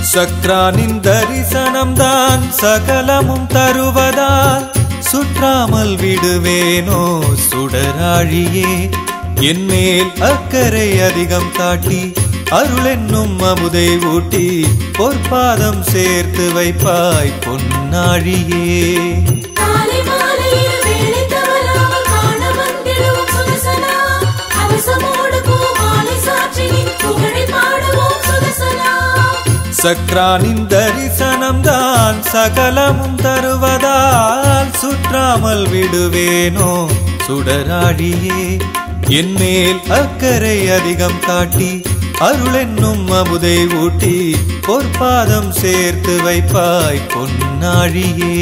சக்ரானின் தரிசனம்தான் சகலமும் தருவதால் சுற்றாமல் விடுவேனோ சுடராழியே என்மேல் அக்கறை அதிகம் காட்டி அருளென்னும் அமுதை ஊட்டி பொற்பாதம் சேர்த்து வைப்பாய் பொன்னாழியே காலை மாலையில் வேலை தவறாமல் காண வந்திடுவோம் சுதசனா அவசமோடு பூமாலை சாற்றி நின் புகழை பாடுவோம் சுதசனா சக்ரானின் தரிசனம்தான் சகலமும் தருவதால் சுற்றாமல் விடுவேனோ சுடராடியே என்மேல் அக்கறை அதிகம் காட்டி அருளென்னும் அமுதை ஊட்டி பொற்பாதம் சேர்த்து வைப்பாய் பொன்னாழியே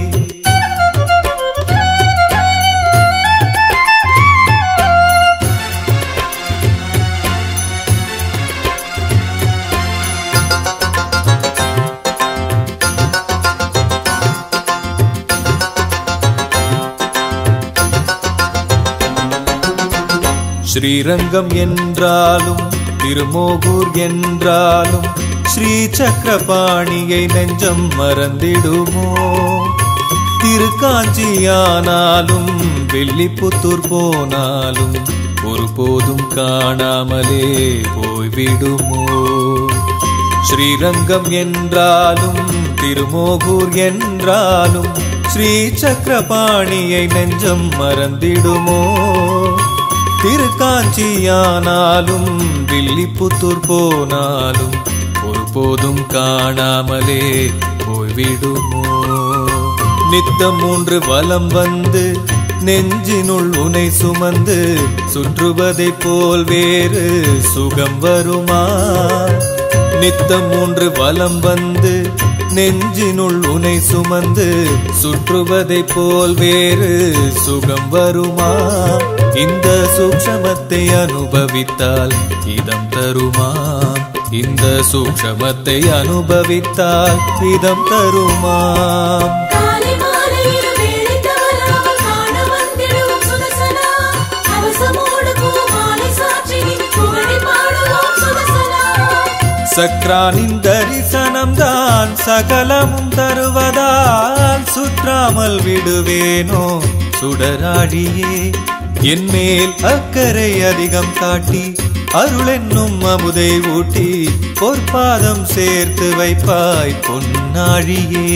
ஸ்ரீரங்கம் என்றாலும் திருமோகூர் என்றாலும் ஸ்ரீ சக்கரபாணியை நெஞ்சம் மறந்திடுமோ திருக்காஞ்சியானாலும் வெள்ளிப்புத்தூர் போனாலும் ஒருபோதும் காணாமலே போய்விடுமோ ஸ்ரீரங்கம் என்றாலும் திருமோகூர் என்றாலும் ஸ்ரீ சக்கரபாணியை நெஞ்சம் மறந்திடுமோ திருக்காஞ்சியானாலும் வில்லிபுத்தூர் போனாலும் ஒருபோதும் காணாமலே போய்விடுமோ நித்தம் மூன்று வலம் வந்து நெஞ்சினுள் உனை சுமந்து சுற்றுவதைப் போல் வேறு சுகம் வருமா நித்தம் மூன்று வலம் வந்து நெஞ்சினுள் உனை சுமந்து சுற்றுவதைப் போல் வேறு சுகம் வருமா இந்த சூக்ஷமத்தை அனுபவித்தால் இதம் தருமா இந்த சூக்ஷமத்தை அனுபவித்தால் இதம் தருமாம் காலை மாலையில் வேலை தவறாமல் காண வந்திடுவோம் சுதசனா அவசமோடு பூமாலை சாற்றி நின் புகழை பாடுவோம் சுதசனா சக்ரானின் தரிசனம்தான் சகலமும் தருவதால் சுற்றாமல் விடுவேனோ சுடராடியே என்மேல் அக்கறை அதிகம் காட்டி அருளென்னும் அமுதை ஊட்டி பொற்பாதம் சேர்த்து வைப்பாய் பொன்னாழியே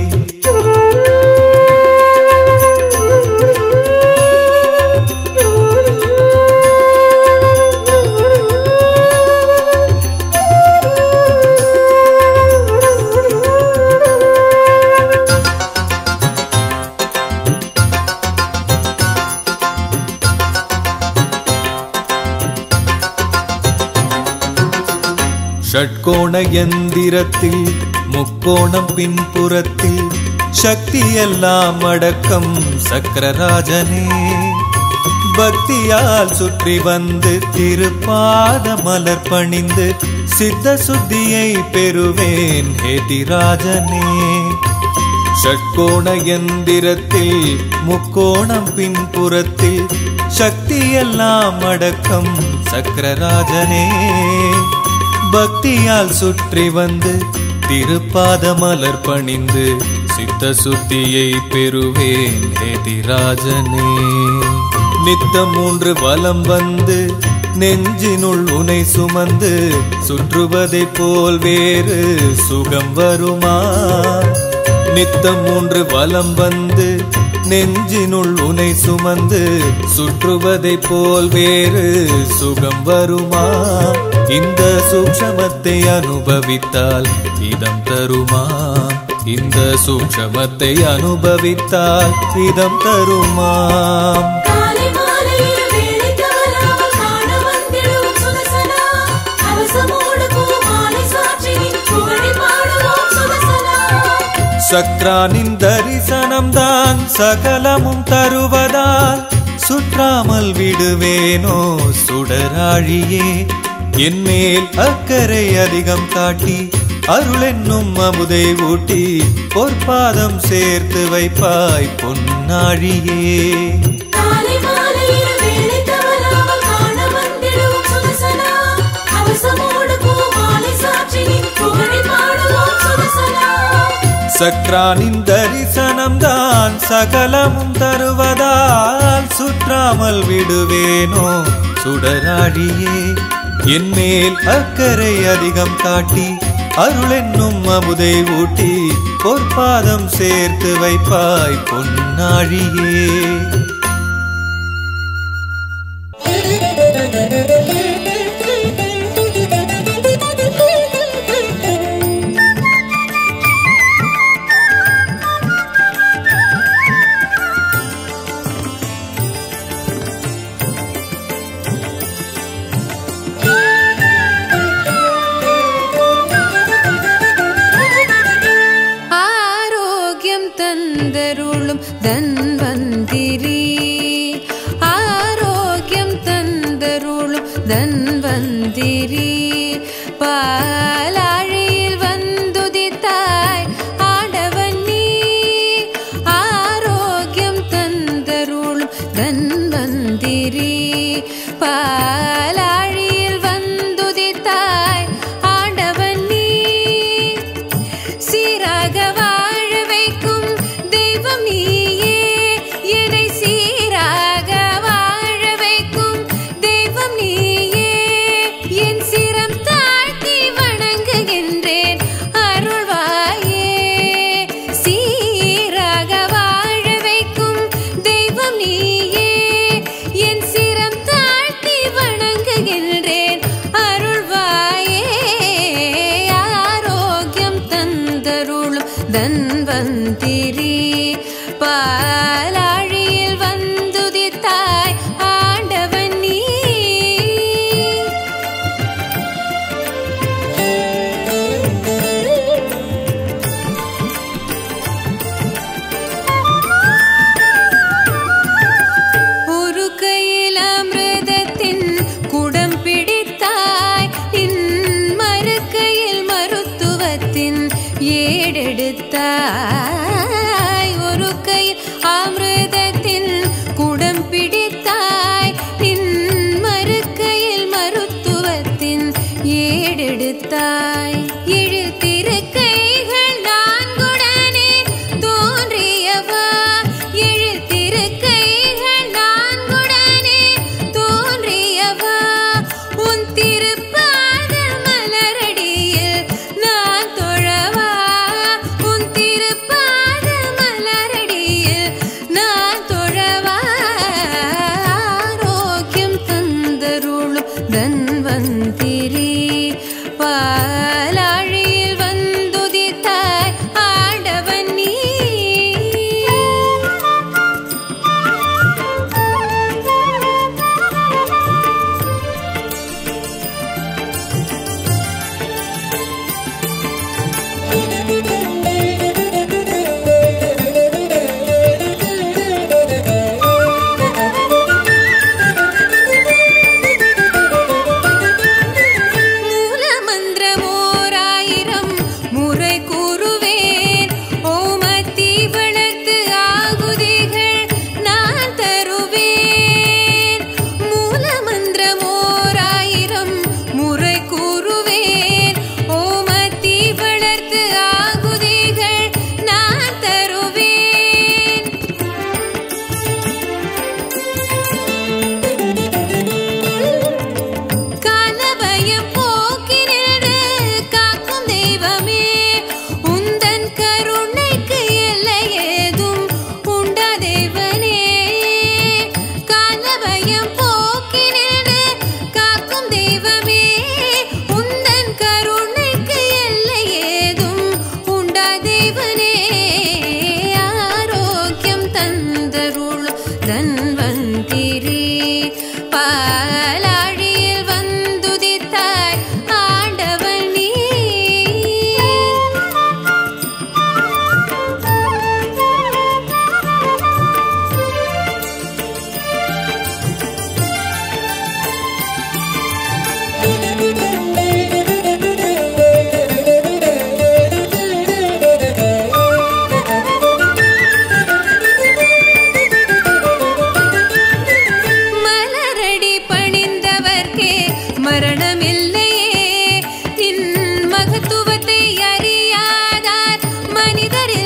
ஷட்கோண எந்திரத்தில் முக்கோணம் பின்புறத்தில் சக்தி எல்லாம் அடக்கம் சக்கரராஜனே பக்தியால் சுற்றி வந்து திருப்பாத மலர் பணிந்து சித்த சுத்தியை பெறுவேன் ஹேதிராஜனே ஷட்கோண எந்திரத்தில் முக்கோணம் பின்புறத்தில் சக்தி எல்லாம் அடக்கம் சக்கரராஜனே பக்தியால் சுற்றி வந்து திருப்பாத மலர் பணிந்து சித்த சுத்தியை பெறுவேன் ஹேதிராஜனே நித்தம் மூன்று வலம் வந்து நெஞ்சினுள் உனை சுமந்து சுற்றுவதைப் போல் வேறு சுகம் வருமா நித்தம் மூன்று வலம் வந்து நெஞ்சினுள் உனை சுமந்து சுற்றுவதைப் போல் வேறு சுகம் வருமா இந்த சூக்ஷமத்தை அனுபவித்தால் இதம் தருமா இந்த சூக்ஷமத்தை அனுபவித்தால் இதம் தருமாம் காலை மாலையில் வேலை தவறாமல் காண வந்திடுவோம் சுதசனா அவசமோடு பூமாலை சாற்றி நின் புகழை பாடுவோம் சுதசனா சக்ரானின் தரிசனம்தான் சகலமும் தருவதால் சுற்றாமல் விடுவேனோ சுடராழியே என்மேல் அக்கறை அதிகம் காட்டி அருளென்னும் அமுதை ஊட்டி பொற்பாதம் சேர்த்து வைப்பாய் பொன்னாழியே காலை மாலையில் வேலை தவறாமல் காண வந்திடுவோம் சுதசனா அவசமோடு பூமாலை சாற்றி நின் புகழை பாடுவோம் சக்ரானின் தரிசனம்தான் சகலமும் தருவதால் சுற்றாமல் விடுவேனோ சுடராழியே என்மேல் அக்கறை அதிகம் காட்டி அருளென்னும் அமுதை ஊட்டி பொற்பாதம் சேர்த்து வைப்பாய் பொன்னாழியே ஆரோக்கியம் தந்தருளும் தன்வந்திரி ஆரோக்கியம் தந்தருளும் தன்வந்திரி பாலாழியில் வந்துதித்தாய் ஆடவன் நீ ஆரோக்கியம் தந்தருளும் தன்வந்திரி பாலாழியில் வந்துதித்தாய் ஆண்டவன் நீ சீராக வாழ வைக்கும் தெய்வம் நீயே என்னை சீராக வாழ வைக்கும் தெய்வம் நீயே என் சிரம் தாழ்த்தி வணங்குகின்றேன் அருள்வாயே சீராக வாழ வைக்கும் தெய்வம் நீயே என் சிரம் தாழ்த்தி வணங்குகின்றேன் அருள்வாயே ஆரோக்கியம் தந்தருளும் தன்வந்திரி பாலாழியில் வந்துதித்தாய் ஆண்டவன் நீ ஒரு கையில் அமிர்தத்தின் குடம் பிடித்தாய் இன் மறுக்கையில் மருத்துவத்தின் ஏடெடுத்தாய் ஒரு கையில் அமிர்தத்தின் குடம் பிடித்தாய் இன் மறுக்கையில் மருத்துவத்தின் ஏடெடுத்தாய் இழு திருக்கைகள் நான்குடனே தோன்றியவா இழு திருக்கைகள் நான்குடனே தோன்றியவா உன் திருப்பாத மலரடியில் நான் தொழவா உன் திருப்பாத மலரடியில் நான் தொழவா ஆரோக்கியம் தந்தருளும் தன்வந்திரி பாலாழியில் வந்துதித்தாய் ஆண்டவன் நீ மூல மந்திரமோராயிரம் முறை கூறுவேன் ஓமத்தி வளர்த்து ஆகுதிகள் நான் தருவேன் மூல மந்திரமோராயிரம் முறை கூறுவேன் ஓமத்தி வளர்த்து ஆகுதிகள் நான் தருவேன் காலபயம் போக்கினிடு காக்கும் தெய்வமே உந்தன் கருணைக்கு எல்லை ஏதும் உண்டா தேவனே காலபயம் போக்கினிடு காக்கும் தெய்வமே உந்தன் கருணைக்கு எல்லை ஏதும் உண்டா தேவனே ஆரோக்கியம் தந்தருளும் தன்வந்திரி பாலாழியில் வந்துதித்தாய் ஆண்டவன் நீ மலரடி பணிந்தவர்க்கே மரணமில்லையே இன் மகத்துவத்தை அறியாதார் மனிதர்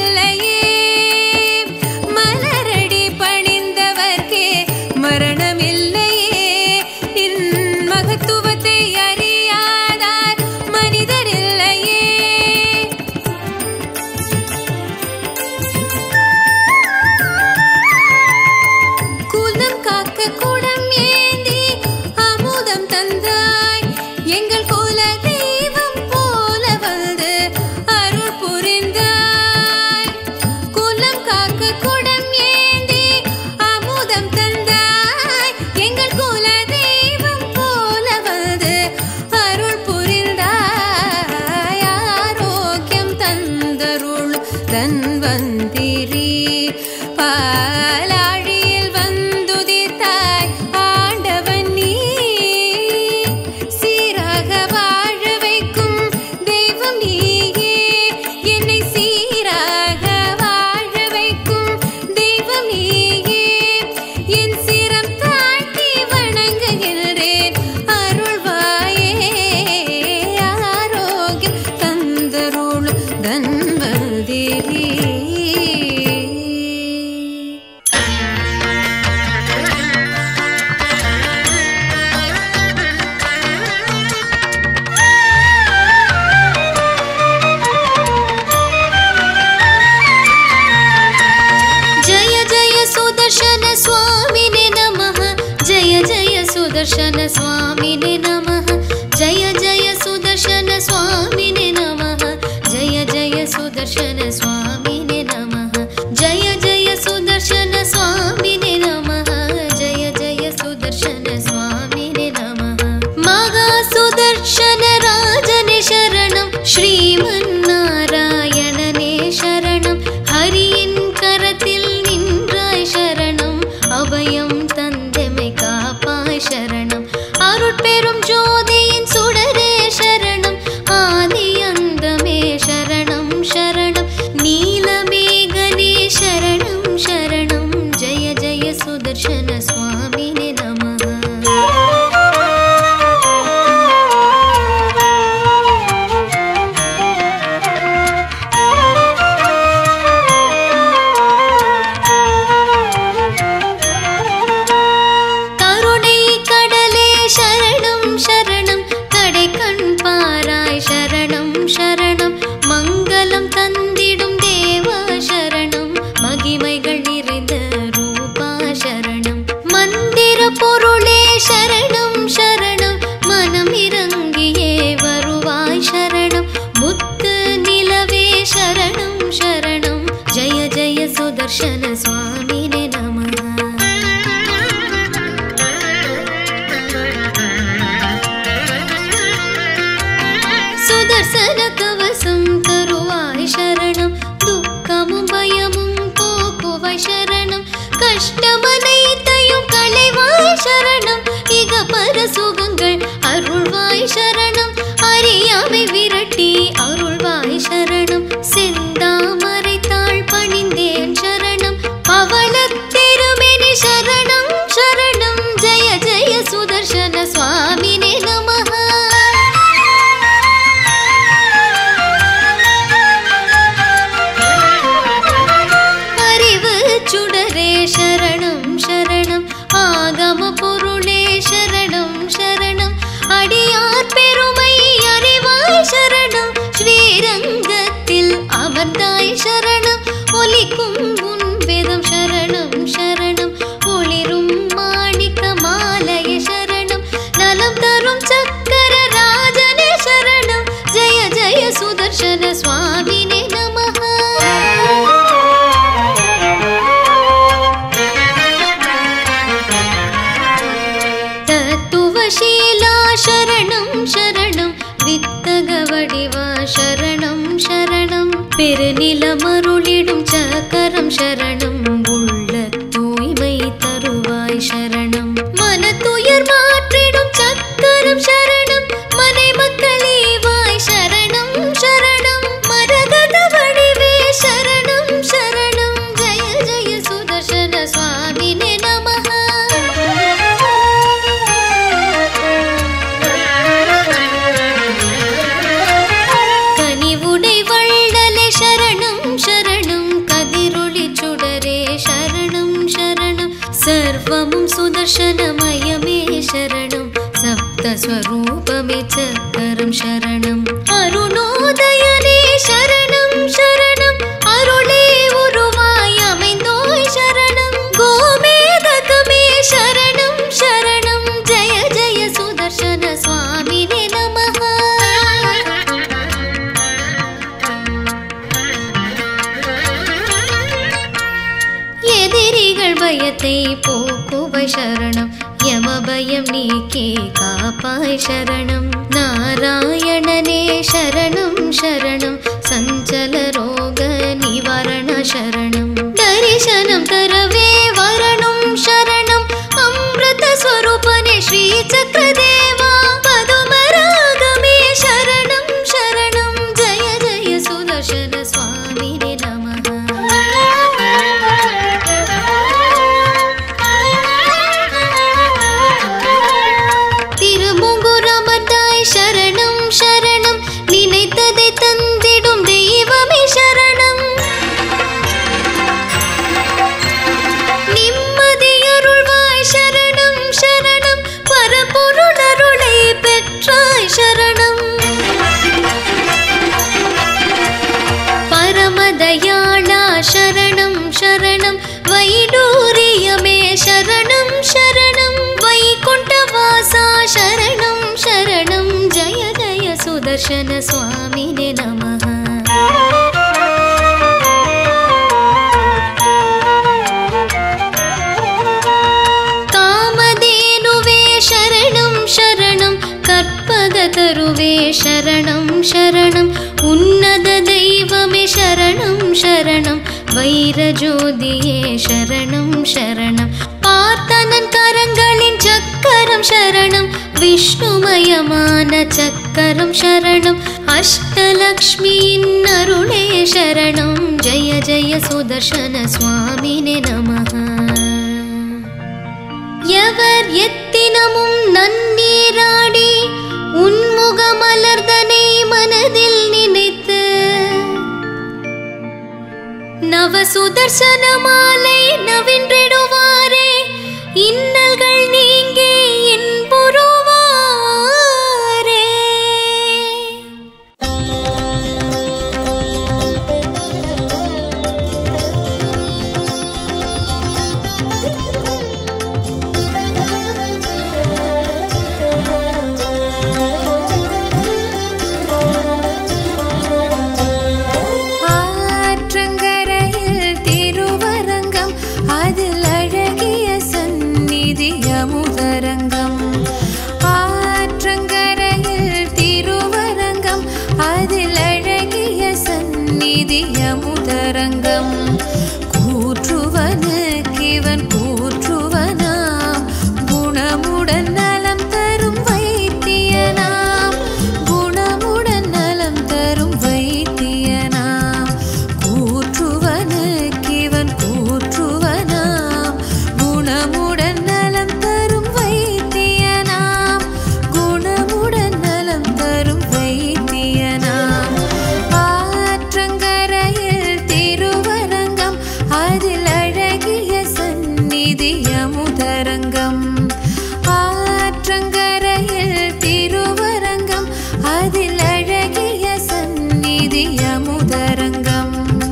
सुदर्शन स्वामिने नमः जय जय सुदर्शन स्वामिने नमः जय जय सुदर्शन स्वामिने नमः जय जय सुदर्शन स्वामिने नमः जय जय सुदर्शन स्वामिने नमः मगा सुदर्शन राजने शरणं श्रीमन्नारायणने शरणं हरिயின் கரத்தில் நின்றாய் சரணம் அபயம் தந்தமை காப்பாய் சரணம் அருட்பெரும் ஜோதியின் சுடரே சரணம் ஆதி அந்தமே சரணம் சரணம் நீலமேகனே சரணம் சரணம் ஜெய ஜெய சுதர்சன சுவாமினே நமः கருணை கடலே சரணம் சரணம் கடை கண் பாராய் சரணம் சரணம் மங்களம் தந்திடும் தேவா சரணம் மகிமைகள் நிறைந்த ரூபா சரணம் மந்திர பொருளே சரணம் சரணம் மனம் இறங்கியே வருவாய் சரணம் முத்து நிலவே சரணம் சரணம் ஜெய ஜெய சுதர்சன சுவாமினே நமः சுதர்சன கவசம் தருவாய் சரணம் துக்கமும் பயமும் போக்குவாய் சரணம் கஷ்டமனைத்தையும் களைவாய் சரணம் இக பர சுகங்கள் அருள்வாய் சரணம் அறியாமை விரட்டி அருள்வாய் சரணம் செந்தாமரை தாழ் பணிந்தேன் சரணம் பவளத் திருமெனி சரணம் சரணம் ஜெய ஜெய சுதர்சன சுவாமினே நமः அறிவு சுடரே சரணம் சரணம் ஆகம பொருளே சரணம் சரணம் அடியார் பெருமை அறிவாய் சரணம் ஸ்ரீரங்கத்தில் அமர்ந்தாய் சரணம் ஒலிக்கும் உன் வேதம் சரணம் சரணம் ஒளிரும் மாணிக்க மாலைய சரணம் நலம் தரும் சக்கர ராஜனே சரணம் ஜெய ஜெய சுதர்சன சுவாமினே நமः தத்துவசீலா சரணம் சரணம் வித்தக வடிவா சரணம் சரணம் பெருநிலமருளிடும் சக்கரம் சரணம் உள்ள தூய்மை தருவாய் சரணம் மன துயர் மாற்றிடும் சக்கரம் சரணம் மனை மக்களே வாய் சரணம் சரணம் மரகத வடிவே சரணம் சரணம் ஜெய ஜெய சுதர்சன சுவாமினே நமः கனிவுடை வள்ளலே சரணம் சரணம் கதிரொளி சுடரே சரணம் சரணம் சர்வமும் சுதர்சனமயமே சரணம் சப்தஸ்வரூபமே சக்கரம் சரணம் அருணோதயனே சரணம் சரணம் அருளே உருவாய் அமைந்தோய் சரணம் கோமேதகமே சரணம் சரணம் ஜெய ஜெய சுதர்சன சுவாமினே நமः எதிரிகள் பயத்தை போக்குவாய் சரணம் யம பயம் நீக்கே காப்பாய் சரணம் நாராயணனே சரணம் சரணம் சஞ்சல ரோக நிவாரண சரணம் தரிசனம் தரவே வரணும் சரணம் அமிர்த ஸ்வரூபனே ஸ்ரீ சக்கரதேவா பதுமராகமே சரணம் சரணம் ஜெய ஜெய சுதர்சன சுவாமினே திருமுங்குரமதாய் சரணம் சரணம் நினைத்ததை தந்திடும் தெய்வமே சரணம் நிம்மதியருள்வாய் சரணம் சரணம் பரபொருள் सुदर्शन स्वामिने नमः कामधेनुवे शरणं शरणं कर्पगतरुवे शरणं शरणम् उन्नतदैवमे शरणं शरणं வைரஜோதியே சரணம் சரணம் பார்த்தனன் கரங்களின் சக்கரம் சரணம் விஷ்ணுமயமான சக்கரம் சரணம் அஷ்டலக்ஷ்மியின் அருளே சரணம் ஜய ஜய சுதர்சன சுவாமினே நமः எவர் எத்தினமும் நன்னீராடி உன்முகமலர்தனை மனதில் நினைத்து நவ சுதர்சன மாலை நவின்றிடுவாரே இன்னல்கள் நீங்கி இன்புறுவாரே ஆற்றங்கரையில் திருவரங்கம் அதில் அழகிய சந்நிதி அமுதரங்கம் ஆற்றங்கரையில் திருவரங்கம் அதில் அழகிய சந்நிதி அமுதரங்கம் கூற்றுவனுக்கிவன் கூற்றுவனாம் குணமுடன் நலம் தரும் வைத்தியனாம் குணமுடன் நலம் தரும் வைத்தியனாம் கூற்றுவனுக்கிவன் கூற்றுவனாம் குணமுடன் நலம் தரும் வைத்தியனாம் குணமுடன் நலம் தரும் வைத்தியனாம் ஆற்றங்கரையில் திருவரங்கம் அதில் அழகிய சந்நிதி அமுதரங்கம் ஆற்றங்கரையில் திருவரங்கம் அதில் அழகிய சந்நிதி அமுதரங்கம்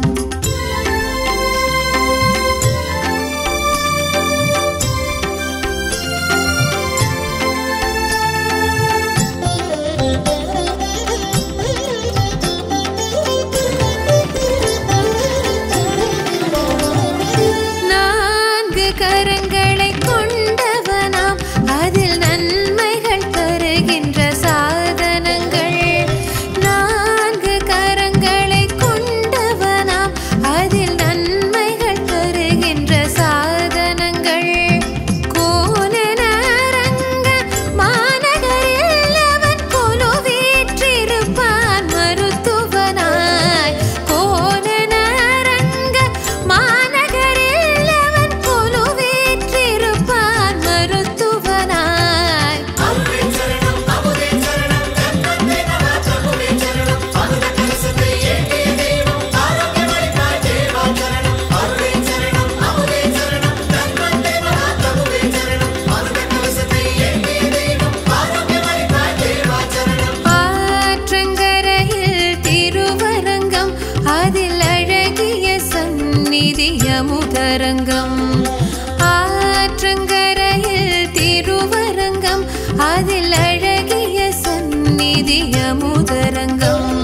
நான்கு கரங்களை கொண்டவனாம் அதில் நன்மைகள் தருகின்ற சாதனங்கள் நான்கு கரங்களை கொண்டவனாம் அதில் நன்மைகள் தருகின்ற சாதனங்கள் கோலனரங்க மாநகரில் அவன் கொலுவீற்றிருப்பான் மருத்துவனாய் கோலனரங்க மாநகரில் அவன் கொலுவீற்றிருப்பான் மருத்துவனாய் ஆற்றங்கரையில் திருவரங்கம் அதில் அழகிய சந்நிதி அமுதரங்கம் ஆற்றங்கரையில் திருவரங்கம் அதில் அழகிய சந்நிதி அமுதரங்கம்